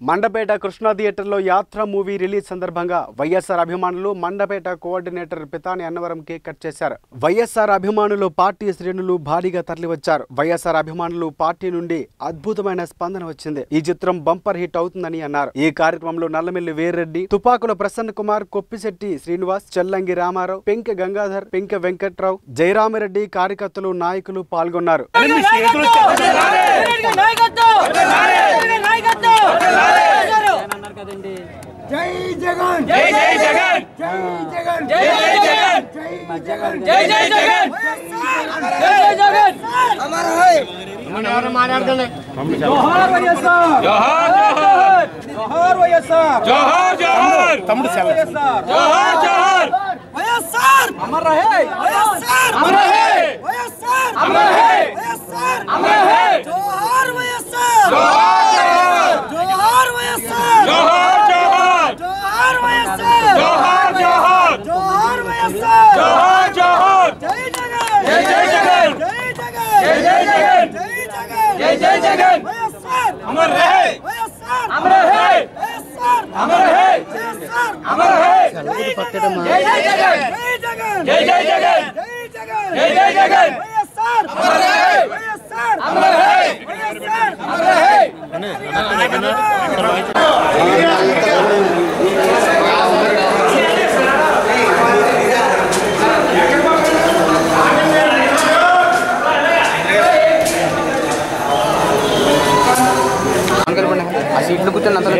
మండపేట కృష్ణా థియేటర్లో యాత్ర movie release సందర్భంగా వైఎస్ఆర్ అభిమానులు Mandapeta coordinator Pitani Annavaram cake cut చేశారు వైఎస్ఆర్ అభిమానులు పార్టీ శ్రేణులు భారీగా తరలివచ్చారు వైఎస్ఆర్ అభిమానులు పార్టీ నుండి అద్భుతమైన స్పందన వచ్చింది ఈ చిత్రం బంపర్ హిట్ అవుతుందని అన్నారు ఈ కార్యక్రమంలో నల్లమిల్లి వీర్రెడ్డి తుపాకుల ప్రసన్న కుమార్ కొప్పిశెట్టి శ్రీనివాస్ చెల్లంగి రామారావు పెంకె గంగాధర్ పెంకె వెంకట్రావు జయరామిరెడ్డి కార్యకర్తలు నాయకులు పాల్గొన్నారు జై జగన్ జై జై జగన్ జై జగన్ జై జై జగన్ జై జగన్ జై జై జగన్ జై జై జగన్ అమర్ హై జోహార్ వైఎస్ఆర్ జోహార్ జోహార్ వైఎస్ఆర్ జోహార్ జోహార్ తమ్ముడు వైఎస్ఆర్ జోహార్ జోహార్ వైఎస్ఆర్ అమర్ రహే వైఎస్ఆర్ అమర్ రహే వైఎస్ఆర్ అమర్ రహే వైఎస్ఆర్ అమర్ రహే జోహార్ వైఎస్ఆర్ జోహార్ జోహార్ వైఎస్ఆర్ జోహార్ జోహార్ జోహార్ వైఎస్ఆర్ జోహార్ జోహార్ జోహార్ వైఎస్ఆర్ జోహార్ జోహార్ జై జగన్ జై జై జగన్ జై జగన్ జై జై జగన్ జై జగన్ జై జై జగన్ వైఎస్ఆర్ అమర్ రహే వైఎస్ఆర్ అమర్ రహే వైఎస్ఆర్ అమర్ రహే వైఎస్ఆర్ అమర్ రహే జై జై జగన్ జై జగన్ జై జై జగన్ జై జగన్ జై జై జగన్ వైఎస్ఆర్ అమర్ రహే వైఎస్ఆర్ అమర్ రహే వైఎస్ఆర్ అమర్ రహే ఆ సీట్లు కూర్చొని అంత